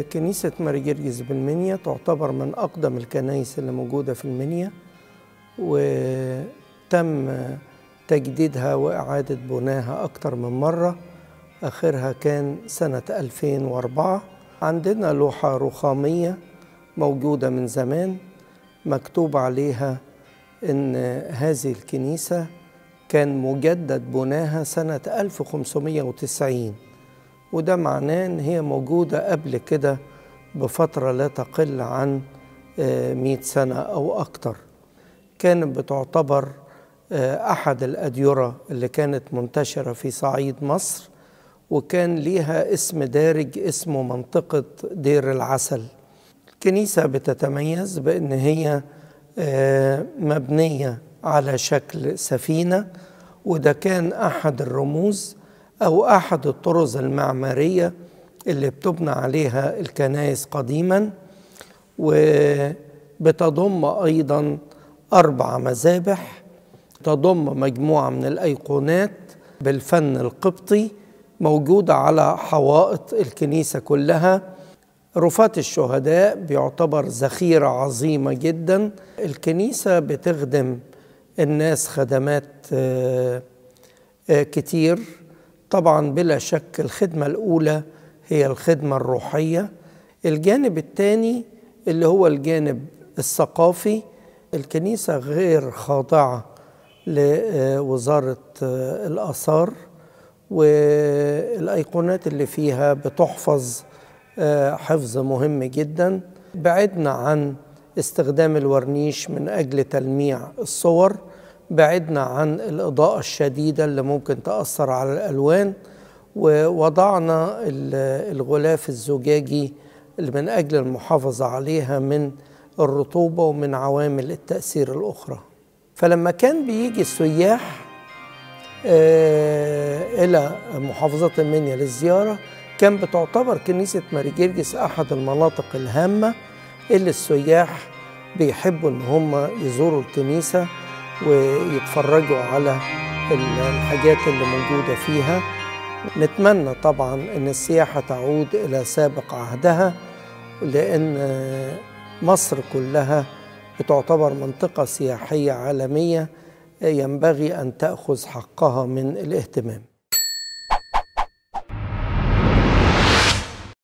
كنيسة ماري جرجس بالمنيا تعتبر من أقدم الكنائس اللي موجودة في المنيا وتم تجديدها وإعادة بناها أكتر من مرة آخرها كان سنة 2004 عندنا لوحة رخامية موجودة من زمان مكتوب عليها إن هذه الكنيسة كان مجدد بناها سنة 1590 وده معناه إن هي موجودة قبل كده بفترة لا تقل عن مئة سنة أو أكتر كانت بتعتبر أحد الأديرة اللي كانت منتشرة في صعيد مصر وكان ليها اسم دارج اسمه منطقة دير العسل الكنيسة بتتميز بأن هي مبنية على شكل سفينة وده كان أحد الرموز أو أحد الطرز المعمارية اللي بتبنى عليها الكنائس قديما وبتضم أيضا أربع مذابح تضم مجموعة من الأيقونات بالفن القبطي موجودة على حوائط الكنيسة كلها رفات الشهداء بيعتبر ذخيرة عظيمة جدا الكنيسة بتخدم الناس خدمات كتير طبعا بلا شك الخدمة الأولى هي الخدمة الروحية الجانب الثاني اللي هو الجانب الثقافي الكنيسة غير خاضعة لوزارة الآثار والأيقونات اللي فيها بتحفظ حفظ مهم جدا بعدنا عن استخدام الورنيش من أجل تلميع الصور بعدنا عن الإضاءة الشديدة اللي ممكن تأثر على الألوان ووضعنا الغلاف الزجاجي من أجل المحافظة عليها من الرطوبة ومن عوامل التأثير الأخرى فلما كان بيجي السياح إلى محافظة المنيا للزيارة كان بتعتبر كنيسة ماري جرجس أحد المناطق الهامة اللي السياح بيحبوا إن هم يزوروا الكنيسة ويتفرجوا على الحاجات اللي موجودة فيها نتمنى طبعا أن السياحة تعود إلى سابق عهدها لأن مصر كلها بتعتبر منطقة سياحية عالمية ينبغي أن تأخذ حقها من الاهتمام